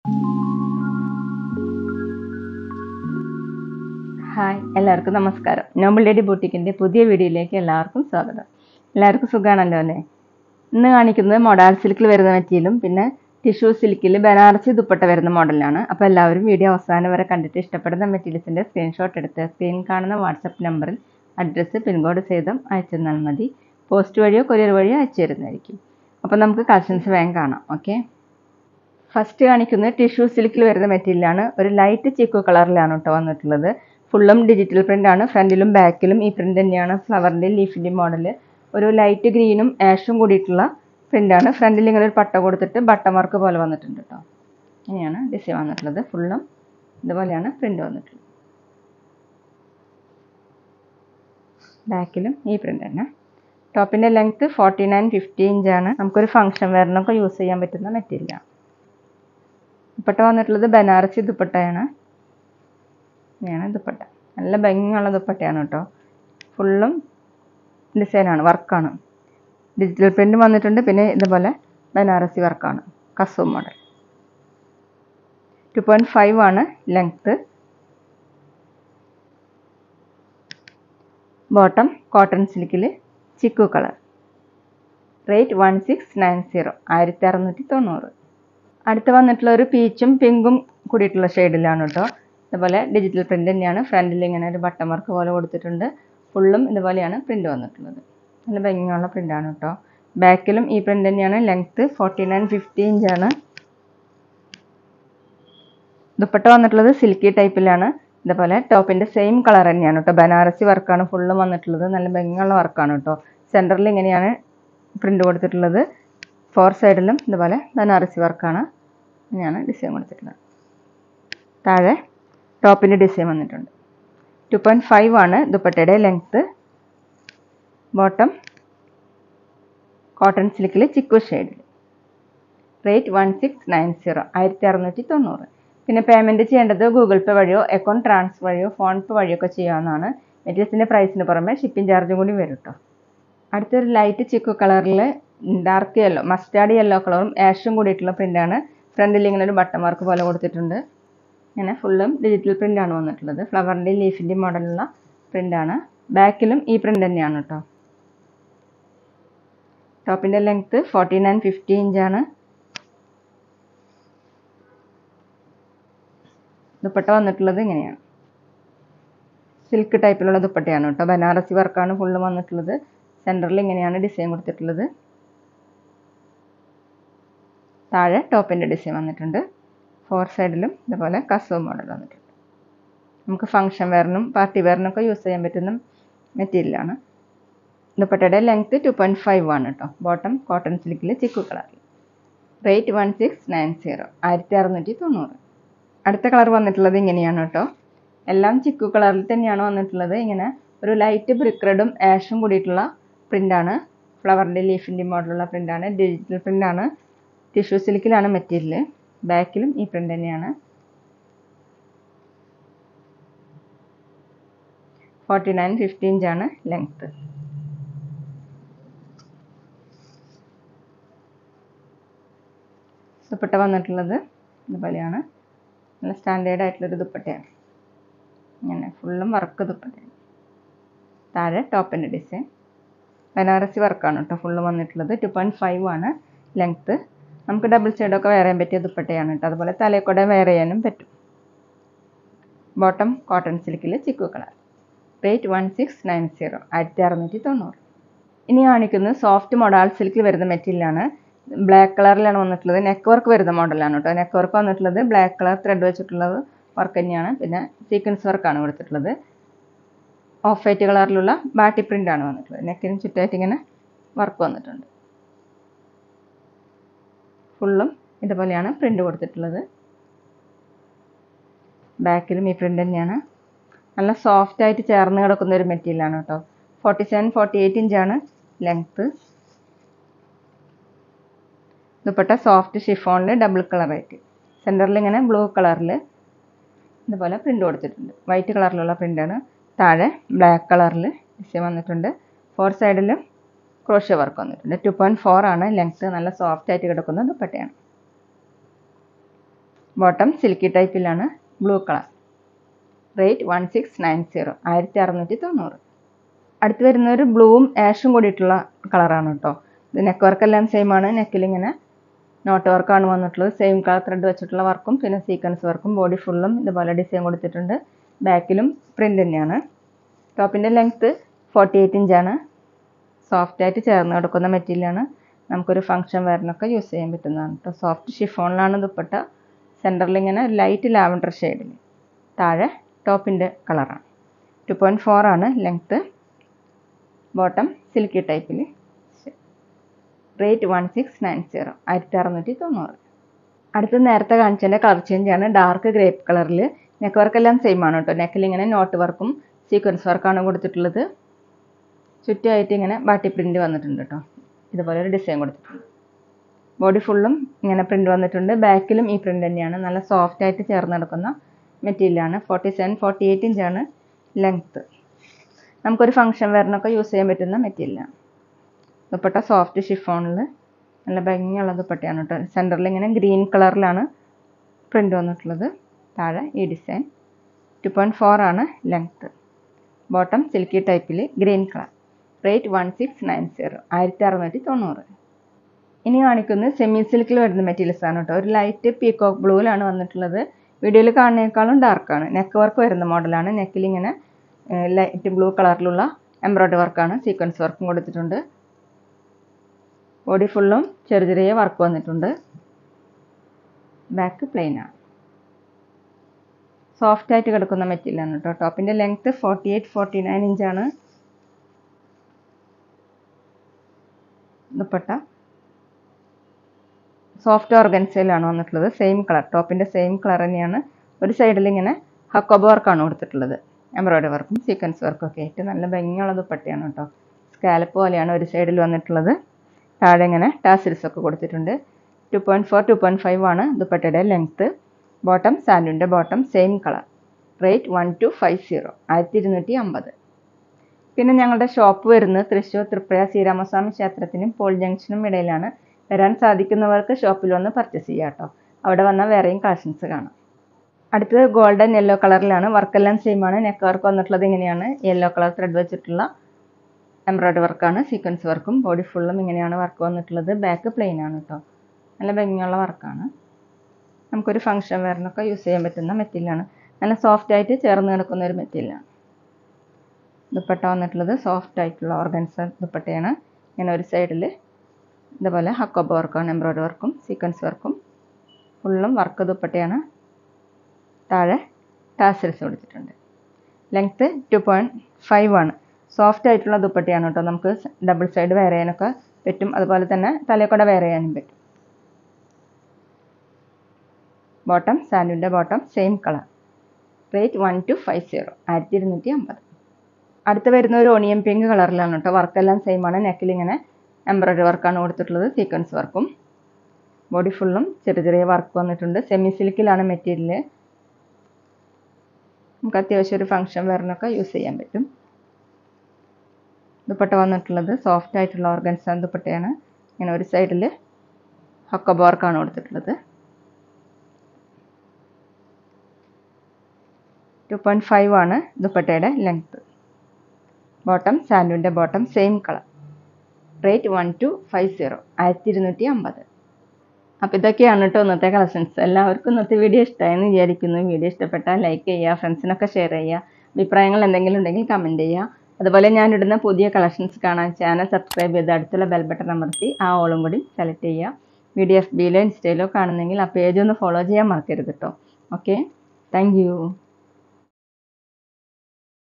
hi എല്ലാവർക്കും നമസ്കാരം Noble lady ബൂട്ടിക്കിൻ്റെ പുതിയ വീഡിയോയിലേക്ക് എല്ലാവർക്കും സ്വാഗതം എല്ലാവർക്കും സുഖമാണല്ലോ അല്ലേ ഇന്ന് കാണിക്കുന്നത് മൊഡാൾ സിൽക്കിൽ വരുന്ന മെറ്റീരിയലും പിന്നെ ടിഷ്യൂ സിൽക്കിൽ ബനാറസി ദുപ്പട്ട വരുന്ന മോഡലാണ് അപ്പോൾ എല്ലാവരും വീഡിയോ അവസാനം വരെ കണ്ടിട്ട് ഇഷ്ടപ്പെടുന്ന മെറ്റീരിയൽസിൻ്റെ സ്ക്രീൻഷോട്ട് എടുത്ത് സ്ക്രീനിൽ കാണുന്ന വാട്സപ്പ് നമ്പറിൽ അഡ്രസ്സ് പിൻകോഡ് സഹിതം അയച്ചു തന്നാൽ മതി പോസ്റ്റ് വഴിയോ കൊറിയർ വഴിയോ അയച്ചു തരുന്നതായിരിക്കും അപ്പോൾ നമുക്ക് കളക്ഷൻസ് വേഗം കാണാം ഓക്കെ ഫസ്റ്റ് കാണിക്കുന്നത് ടിഷ്യൂ സിൽക്കിൽ വരുന്ന മെറ്റീരിയലാണ് ഒരു ലൈറ്റ് ചിക്കു കളറിലാണ് കേട്ടോ വന്നിട്ടുള്ളത് ഫുള്ളും ഡിജിറ്റൽ പ്രിൻ്റ് ആണ് ഫ്രണ്ടിലും ബാക്കിലും ഈ പ്രിൻ്റ് തന്നെയാണ് ഫ്ലവറിൻ്റെ ലീഫിൻ്റെ മോഡൽ ഒരു ലൈറ്റ് ഗ്രീനും ആഷും കൂടിയിട്ടുള്ള പ്രിൻ്റാണ് ഫ്രണ്ടിൽ ഇങ്ങനെ ഒരു പട്ട കൊടുത്തിട്ട് ബട്ടൺ വർക്ക് പോലെ വന്നിട്ടുണ്ട് കേട്ടോ ഇങ്ങനെയാണ് ഡിസൈൻ വന്നിട്ടുള്ളത് ഫുള്ളും ഇതുപോലെയാണ് പ്രിൻ്റ് വന്നിട്ടുള്ളത് ബാക്കിലും ഈ പ്രിൻ്റ് തന്നെ ടോപ്പിൻ്റെ ലെങ്ത്ത് ഫോർട്ടി നയൻ ഫിഫ്റ്റി ഇഞ്ചാണ് നമുക്കൊരു ഫംഗ്ഷൻ വെയറിനൊക്കെ യൂസ് ചെയ്യാൻ പറ്റുന്ന മെറ്റീരിയലാണ് ദുപ്പട്ട വന്നിട്ടുള്ളത് ബനാറസി ദുപ്പട്ടയാണ് ഇങ്ങനെയാണ് ദുപ്പട്ട നല്ല ഭംഗിയുള്ള ദുപ്പട്ടയാണ് കേട്ടോ ഫുള്ളും ഡിസൈനാണ് വർക്കാണ് ഡിജിറ്റൽ പ്രിൻ്റ് വന്നിട്ടുണ്ട് പിന്നെ ഇതുപോലെ ബനാറസി വർക്കാണ് കസൂ മോഡൽ ടു പോയിൻറ്റ് ഫൈവ് ആണ് ലെങ്ത്ത് ബോട്ടം കോട്ടൺ സിൽക്കിൽ ചിക്കു colour rate one six nine zero ആയിരത്തി അറുന്നൂറ്റി തൊണ്ണൂറ് അടുത്ത് വന്നിട്ടുള്ള ഒരു പീച്ചും പിങ്കും കൂടിയിട്ടുള്ള ഷെയ്ഡിലാണ് കേട്ടോ ഇതുപോലെ ഡിജിറ്റൽ പ്രിൻ്റ് തന്നെയാണ് ഫ്രണ്ടിൽ ഇങ്ങനെ ഒരു ബട്ടൺ വർക്ക് പോലെ കൊടുത്തിട്ടുണ്ട് ഫുള്ളും ഇതുപോലെയാണ് പ്രിൻ്റ് വന്നിട്ടുള്ളത് നല്ല ഭംഗിയുള്ള പ്രിൻ്റാണ് കേട്ടോ ബാക്കിലും ഈ പ്രിൻ്റ് തന്നെയാണ് ലെങ്ത്ത് ഫോർട്ടി നയൻ ഫിഫ്റ്റി ഇഞ്ചാണ് ദുപ്പട്ട വന്നിട്ടുള്ളത് സിൽക്കി ടൈപ്പിലാണ് ഇതുപോലെ ടോപ്പിൻ്റെ സെയിം കളർ തന്നെയാണ് കേട്ടോ ബനാറസി വർക്കാണ് ഫുള്ളും വന്നിട്ടുള്ളത് നല്ല ഭംഗിയുള്ള വർക്കാണ് കേട്ടോ സെൻറ്ററിൽ ഇങ്ങനെയാണ് പ്രിൻ്റ് കൊടുത്തിട്ടുള്ളത് ഫോർ സൈഡിലും ഇതുപോലെ ബനാറസി വർക്കാണ് ഇങ്ങനെയാണ് ഡിസൈൻ കൊടുത്തിട്ടുള്ളത് താഴെ ടോപ്പിൻ്റെ ഡിസൈൻ വന്നിട്ടുണ്ട് ടു പോയിൻറ്റ് ഫൈവ് ആണ് ദുപ്പട്ടയുടെ ലെങ്ത്ത് ബോട്ടം കോട്ടൺ സിൽക്കിൽ ചിക്കു ഷെയ്ഡിൽ rate one six nine zero ആയിരത്തി അറുന്നൂറ്റി തൊണ്ണൂറ് പിന്നെ പേയ്മെൻറ്റ് ചെയ്യേണ്ടത് ഗൂഗിൾ പേ വഴിയോ അക്കൗണ്ട് ട്രാൻസ്ഫർ വഴിയോ ഫോൺ പേ വഴിയോ ഒക്കെ ചെയ്യാവുന്നതാണ് മെറ്റീരിയൽസിൻ്റെ പ്രൈസിന് പുറമെ ഷിപ്പിംഗ് ചാർജും കൂടി വരും കേട്ടോ അടുത്തൊരു ലൈറ്റ് ചിക്കു കളറിൽ ഡാർക്ക് യെല്ലോ മസ്റ്റാർഡ് യെല്ലോ കളറും ആഷും കൂടിയിട്ടുള്ള പ്രിൻ്റാണ് ഫ്രണ്ടിൽ ഇങ്ങനെ ഒരു ബട്ടൺ മാർക്ക് പോലെ കൊടുത്തിട്ടുണ്ട് ഇങ്ങനെ ഫുള്ളും ഡിജിറ്റൽ പ്രിൻ്റാണ് വന്നിട്ടുള്ളത് ഫ്ലവറിൻ്റെയും ലീഫിൻ്റെയും മോഡലുള്ള പ്രിൻ്റാണ് ബാക്കിലും ഈ പ്രിൻ്റ് തന്നെയാണ് കേട്ടോ ടോപ്പിൻ്റെ ലെങ്ത്ത് ഫോർട്ടി നയൻ ഫിഫ്റ്റി ഇഞ്ചാണ് ദുപ്പട്ട വന്നിട്ടുള്ളത് ഇങ്ങനെയാണ് സിൽക്ക് ടൈപ്പിലുള്ള ദുപ്പട്ടയാണ് കേട്ടോ ബനാറസി വർക്കാണ് ഫുള്ള് വന്നിട്ടുള്ളത് സെൻറ്ററിൽ ഇങ്ങനെയാണ് ഡിസൈൻ കൊടുത്തിട്ടുള്ളത് താഴെ ടോപ്പിൻ്റെ ഡിസൈൻ വന്നിട്ടുണ്ട് ഫോർ സൈഡിലും ഇതുപോലെ കസവ് മോഡൽ വന്നിട്ടുണ്ട് നമുക്ക് ഫംഗ്ഷൻ വെയറിനും പാർട്ടി വെയറിനൊക്കെ യൂസ് ചെയ്യാൻ പറ്റുന്ന മെറ്റീരിയലാണ് ദുപ്പട്ടയുടെ ലെങ്ത്ത് ടു പോയിൻറ്റ് ഫൈവ് ആണ് കേട്ടോ ബോട്ടം കോട്ടൺ സിൽക്കിൽ ചിക്കു കളറിൽ rate one six nine zero ആയിരത്തി അറുന്നൂറ്റി തൊണ്ണൂറ് അടുത്ത കളർ വന്നിട്ടുള്ളത് ഇങ്ങനെയാണ് കേട്ടോ എല്ലാം ചിക്കു കളറിൽ തന്നെയാണ് വന്നിട്ടുള്ളത് ഇങ്ങനെ ഒരു ലൈറ്റ് ബ്രിക്ക് റെഡും ആഷും കൂടിയിട്ടുള്ള പ്രിൻ്റാണ് ഫ്ലവറിൻ്റെ ലീഫിൻ്റെ മോഡലുള്ള പ്രിൻ്റാണ് ഡിജിറ്റൽ പ്രിൻ്റാണ് ടിഷ്യൂ സിൽക്കിലാണ് മെറ്റീരിയൽ ബാക്കിലും ഈ പ്രിൻ്റ് തന്നെയാണ് ഫോർട്ടി നയൻ ഫിഫ്റ്റി ഇഞ്ചാണ് ലെങ്ത്ത് ദുപ്പട്ട വന്നിട്ടുള്ളത് ഇതുപോലെയാണ് നല്ല സ്റ്റാൻഡേർഡ് ആയിട്ടുള്ളൊരു ദുപ്പട്ടയാണ് ഇങ്ങനെ ഫുള്ളും വർക്ക് ദുപ്പട്ടയാണ് താഴെ ടോപ്പിൻ്റെ ഡിസൈൻ ബനാറസി വർക്കാണ് കേട്ടോ ഫുള്ള് വന്നിട്ടുള്ളത് ടു പോയിൻറ്റ് ഫൈവ് ആണ് ലെങ്ത്ത് നമുക്ക് ഡബിൾ സൈഡൊക്കെ വെയർ ചെയ്യാൻ പറ്റിയ ദുപ്പട്ടയാണ് കേട്ടോ അതുപോലെ തലയിൽ വെയർ ചെയ്യാനും പറ്റും ബോട്ടം കോട്ടൺ സിൽക്കിൽ ചിക്കു colour rate one six nine zero ആയിരത്തി അറുന്നൂറ്റി തൊണ്ണൂറ് ഇനി കാണിക്കുന്നത് സോഫ്റ്റ് മൊഡാൾ സിൽക്കിൽ വരുന്ന മെറ്റീരിയലാണ് ബ്ലാക്ക് കളറിലാണ് വന്നിട്ടുള്ളത് നെക്ക് വർക്ക് വരുന്ന മോഡലാണ് കേട്ടോ നെക്ക് വർക്ക് വന്നിട്ടുള്ളത് ബ്ലാക്ക് കളർ ത്രെഡ് വെച്ചിട്ടുള്ളത് വർക്ക് തന്നെയാണ് പിന്നെ സീക്വൻസ് വർക്കാണ് കൊടുത്തിട്ടുള്ളത് ഓഫ് വൈറ്റ് കളറിലുള്ള ബാട്ടി പ്രിൻ്റ് ആണ് വന്നിട്ടുള്ളത് നെക്കിന് ചുറ്റായിട്ട് ഇങ്ങനെ വർക്ക് വന്നിട്ടുണ്ട് ഫുള്ളും ഇതുപോലെയാണ് പ്രിൻ്റ് കൊടുത്തിട്ടുള്ളത് ബാക്കിലും ഈ പ്രിൻ്റ് തന്നെയാണ് നല്ല സോഫ്റ്റ് ആയിട്ട് ചേർന്ന് കിടക്കുന്ന ഒരു മെറ്റീരിയലാണ് കേട്ടോ ഫോർട്ടി സെവൻ ഫോർട്ടി എയ്റ്റ് ഇഞ്ചാണ് ലെങ്ത്ത് ദുപ്പട്ട സോഫ്റ്റ് ഷിഫോണിൽ ഡബിൾ കളറായിട്ട് സെൻറ്ററിൽ ഇങ്ങനെ ബ്ലൂ കളറിൽ ഇതുപോലെ പ്രിൻ്റ് കൊടുത്തിട്ടുണ്ട് വൈറ്റ് കളറിലുള്ള പ്രിൻ്റാണ് താഴെ ബ്ലാക്ക് കളറിൽ ഡിസൈൻ വന്നിട്ടുണ്ട് ഫോർ സൈഡിലും ക്രോഷ്യ വർക്ക് വന്നിട്ടുണ്ട് ടു പോയിൻറ്റ് ഫോർ ആണ് ലെങ്ത്ത് നല്ല സോഫ്റ്റ് ആയിട്ട് കിടക്കുന്ന ദുപ്പട്ടയാണ് ബോട്ടം സിൽക്കി ടൈപ്പിലാണ് blue colour rate one six nine zero ആയിരത്തി അറുന്നൂറ്റി തൊണ്ണൂറ് അടുത്ത് വരുന്ന ഒരു ബ്ലൂവും ആഷും കൂടിയിട്ടുള്ള കളറാണ് കേട്ടോ ഇത് നെക്ക് വർക്കെല്ലാം സെയിം ആണ് നെക്കിൽ ഇങ്ങനെ നോട്ട് വർക്കാണ് വന്നിട്ടുള്ളത് സെയിം കളർ ത്രെഡ് വെച്ചിട്ടുള്ള വർക്കും പിന്നെ സീക്വൻസ് വർക്കും ബോഡി ഫുള്ളും ഇതുപോലെ ഡിസൈൻ കൊടുത്തിട്ടുണ്ട് ബാക്കിലും പ്രിൻ്റ് തന്നെയാണ് ടോപ്പിൻ്റെ ലെങ്ത്ത് ഫോർട്ടി എയ്റ്റ് ഇഞ്ചാണ് സോഫ്റ്റ് ആയിട്ട് ചേർന്ന് കൊടുക്കുന്ന മെറ്റീരിയലാണ് നമുക്കൊരു ഫംഗ്ഷൻ വരണൊക്കെ യൂസ് ചെയ്യാൻ പറ്റുന്നതാണ് കേട്ടോ സോഫ്റ്റ് ഷിഫോണിലാണ് ദുപ്പട്ട സെൻറ്ററിൽ ഇങ്ങനെ ലൈറ്റ് ലാവൻഡർ ഷെയ്ഡിൽ താഴെ ടോപ്പിൻ്റെ കളറാണ് ടു പോയിൻറ്റ് ഫോർ ആണ് ലെങ്ത്ത് ബോട്ടം സിൽക്കി ടൈപ്പിൽ rate one six nine zero ആയിരത്തി അറുന്നൂറ്റി തൊണ്ണൂറ് അടുത്ത് നേരത്തെ കാണിച്ചതിൻ്റെ കളർ ചേഞ്ച് ആണ് ഡാർക്ക് ഗ്രേപ്പ് കളറിൽ നെക്ക് വർക്കെല്ലാം സെയിം ആണ് കേട്ടോ നെക്കിൽ ഇങ്ങനെ നോട്ട് വർക്കും സീക്വൻസ് വർക്കാണ് കൊടുത്തിട്ടുള്ളത് ചുറ്റുമായിട്ട് ഇങ്ങനെ ബാട്ടി പ്രിൻ്റ് വന്നിട്ടുണ്ട് കേട്ടോ ഇതുപോലെ ഒരു ഡിസൈൻ കൊടുത്തിട്ടുണ്ട് ബോഡി ഫുള്ളും ഇങ്ങനെ പ്രിൻ്റ് വന്നിട്ടുണ്ട് ബാക്കിലും ഈ പ്രിൻ്റ് തന്നെയാണ് നല്ല സോഫ്റ്റ് ആയിട്ട് ചേർന്ന് നടക്കുന്ന മെറ്റീരിയലാണ് ഫോർട്ടി സെവൻ ഫോർട്ടി എയ്റ്റ് ഇഞ്ചാണ് ലെങ്ത്ത് നമുക്കൊരു ഫംഗ്ഷൻ വരണൊക്കെ യൂസ് ചെയ്യാൻ പറ്റുന്ന മെറ്റീരിയലാണ് ദുപ്പട്ട സോഫ്റ്റ് ഷിഫോണിൽ നല്ല ഭംഗിയുള്ള ദുപ്പട്ടയാണ് കേട്ടോ സെൻറ്ററിൽ ഇങ്ങനെ ഗ്രീൻ കളറിലാണ് പ്രിൻ്റ് വന്നിട്ടുള്ളത് താഴെ ഈ ഡിസൈൻ ടു പോയിൻറ്റ് ഫോർ ആണ് ലെങ്ത്ത് ബോട്ടം സിൽക്കി ടൈപ്പിൽ green colour rate one six nine zero ആയിരത്തി അറുന്നൂറ്റി തൊണ്ണൂറ് ഇനി കാണിക്കുന്നത് സെമി സിൽക്കിൽ വരുന്ന മെറ്റീരിയൽസ് ആണ് കേട്ടോ ഒരു ലൈറ്റ് പീകോക്ക് ബ്ലൂവിലാണ് വന്നിട്ടുള്ളത് വീഡിയോയിൽ കാണുന്നതിനേക്കാളും ഡാർക്കാണ് നെക്ക് വർക്ക് വരുന്ന മോഡലാണ് നെക്കിൽ ഇങ്ങനെ ലൈറ്റ് ബ്ലൂ കളറിലുള്ള എംബ്രോയ്ഡറി വർക്കാണ് സീക്വൻസ് വർക്കും കൊടുത്തിട്ടുണ്ട് ബോഡി ഫുള്ളും ചെറിയ ചെറിയ വർക്ക് വന്നിട്ടുണ്ട് ബാക്ക് പ്ലെയിൻ ആണ് സോഫ്റ്റ് ആയിട്ട് കിടക്കുന്ന മെറ്റീരിയലാണ് കേട്ടോ ടോപ്പിൻ്റെ length forty eight forty nine ഇഞ്ചാണ് ദുപ്പട്ട സോഫ്റ്റ് ഓർഗൻസയിലാണ് വന്നിട്ടുള്ളത് സെയിം കളർ ടോപ്പിൻ്റെ സെയിം കളർ തന്നെയാണ് ഒരു സൈഡിൽ ഇങ്ങനെ ഹക്കോബോ വർക്കാണ് കൊടുത്തിട്ടുള്ളത് എംബ്രോയ്ഡറി വർക്കും സീക്വൻസ് വർക്കും ഒക്കെ ആയിട്ട് നല്ല ഭംഗിയുള്ള ദുപ്പട്ടയാണ് കേട്ടോ സ്കാലപ്പ് പോലെയാണ് ഒരു സൈഡിൽ വന്നിട്ടുള്ളത് താഴെ ഇങ്ങനെ ടാസിൽസ് ഒക്കെ കൊടുത്തിട്ടുണ്ട് two point four two point five ആണ് ദുപ്പട്ടയുടെ ലെങ്ത്ത് ബോട്ടം സാൻഡുവിൻ്റെ bottom same colour rate one two five zero ആയിരത്തി ഇരുന്നൂറ്റി അമ്പത് പിന്നെ ഞങ്ങളുടെ ഷോപ്പ് വരുന്നത് തൃശ്ശൂർ തൃപ്രയ ശ്രീരാമസ്വാമി ക്ഷേത്രത്തിനും പോൾ ജംഗ്ഷനും ഇടയിലാണ് വരാൻ സാധിക്കുന്നവർക്ക് ഷോപ്പിൽ വന്ന് പർച്ചേസ് ചെയ്യാം കേട്ടോ അവിടെ വന്നാൽ വേറെയും കളക്ഷൻസ് കാണാം അടുത്തത് ഗോൾഡൻ യെല്ലോ കളറിലാണ് വർക്കെല്ലാം സെയിം ആണ് നെക്ക് വർക്ക് വന്നിട്ടുള്ളത് ഇങ്ങനെയാണ് യെല്ലോ കളർ ത്രെഡ് വെച്ചിട്ടുള്ള എംബ്രോയ്ഡറി വർക്കാണ് സീക്വൻസ് വർക്കും ബോഡി ഫുള്ളും ഇങ്ങനെയാണ് വർക്ക് വന്നിട്ടുള്ളത് ബാക്ക് പ്ലെയിൻ ആണ് കേട്ടോ നല്ല ഭംഗിയുള്ള വർക്കാണ് നമുക്കൊരു ഫംഗ്ഷൻ വെയറിനൊക്കെ യൂസ് ചെയ്യാൻ പറ്റുന്ന മെറ്റീരിയലാണ് നല്ല സോഫ്റ്റ് ആയിട്ട് ചേർന്ന് കിടക്കുന്ന ഒരു മെറ്റീരിയലാണ് ദുപ്പട്ട വന്നിട്ടുള്ളത് സോഫ്റ്റ് ആയിട്ടുള്ള ഓർഗൻസ ദുപ്പട്ടയാണ് ഇങ്ങനെ ഒരു സൈഡിൽ ഇതുപോലെ ഹക്കോബ വർക്കാണ് എംബ്രോയ്ഡറി വർക്കും സീക്വൻസ് വർക്കും ഫുള്ളും വർക്ക് ദുപ്പട്ടയാണ് താഴെ ടാസൽസ് കൊടുത്തിട്ടുണ്ട് ലെങ്ത്ത് ടു പോയിൻറ്റ് ഫൈവ് ആണ് സോഫ്റ്റ് ആയിട്ടുള്ള ദുപ്പട്ടയാണ് കേട്ടോ നമുക്ക് ഡബിൾ സൈഡ് വെയർ ചെയ്യാനൊക്കെ പറ്റും അതുപോലെ തന്നെ തലയൊക്കെ വെയർ ചെയ്യാനും പറ്റും ബോട്ടം സാൻഡുവിൻ്റെ bottom same colour rate one two five zero ആയിരത്തി ഇരുന്നൂറ്റി അമ്പത് അടുത്ത് വരുന്ന ഒരു ഓണിയൻ പിങ്ക് കളറിലാണ് കേട്ടോ വർക്കെല്ലാം സെയിം ആണ് നെക്കിൽ ഇങ്ങനെ എംബ്രോയ്ഡറി വർക്കാണ് കൊടുത്തിട്ടുള്ളത് സീക്വൻസ് വർക്കും ബോഡി ഫുള്ളും ചെറിയ ചെറിയ വർക്ക് വന്നിട്ടുണ്ട് സെമി സിൽക്കിലാണ് മെറ്റീരിയൽ നമുക്ക് അത്യാവശ്യം ഒരു ഫംഗ്ഷൻ വെയറിനൊക്കെ യൂസ് ചെയ്യാൻ പറ്റും ദുപ്പട്ട വന്നിട്ടുള്ളത് സോഫ്റ്റ് ആയിട്ടുള്ള ഓർഗൻസ ദുപ്പട്ടയാണ് ഇങ്ങനെ ഒരു സൈഡിൽ ഹക്കബ വർക്കാണ് കൊടുത്തിട്ടുള്ളത് ടു പോയിൻറ്റ് ഫൈവ് ആണ് ദുപ്പട്ടയുടെ ലെങ്ത്ത് ബോട്ടം സാൻഡുവിൻ്റെ bottom same colour rate one two five zero ആയിരത്തി ഇരുന്നൂറ്റി അമ്പത് അപ്പോൾ ഇതൊക്കെയാണ് കേട്ടോ ഇന്നത്തെ കളക്ഷൻസ് എല്ലാവർക്കും ഇന്നത്തെ വീഡിയോ ഇഷ്ടമായെന്ന് വിചാരിക്കുന്നു വീഡിയോ ഇഷ്ടപ്പെട്ടാൽ ലൈക്ക് ചെയ്യുക ഫ്രണ്ട്സിനൊക്കെ ഷെയർ ചെയ്യുക അഭിപ്രായങ്ങൾ എന്തെങ്കിലും ഉണ്ടെങ്കിൽ കമൻറ്റ് ചെയ്യുക അതുപോലെ ഞാൻ ഇടുന്ന പുതിയ കളക്ഷൻസ് കാണാൻ ചാനൽ സബ്സ്ക്രൈബ് ചെയ്ത് അടുത്തുള്ള ബെൽ ബട്ടൺ അമർത്തി ആ ഓളും കൂടി സെലക്ട് ചെയ്യുക വീഡിയോ എഫ് ബിയിലോ ഇൻസ്റ്റയിലോ കാണുന്നെങ്കിൽ ആ പേജ് ഒന്ന് ഫോളോ ചെയ്യാൻ മറക്കരുത് കേട്ടോ ഓക്കെ താങ്ക്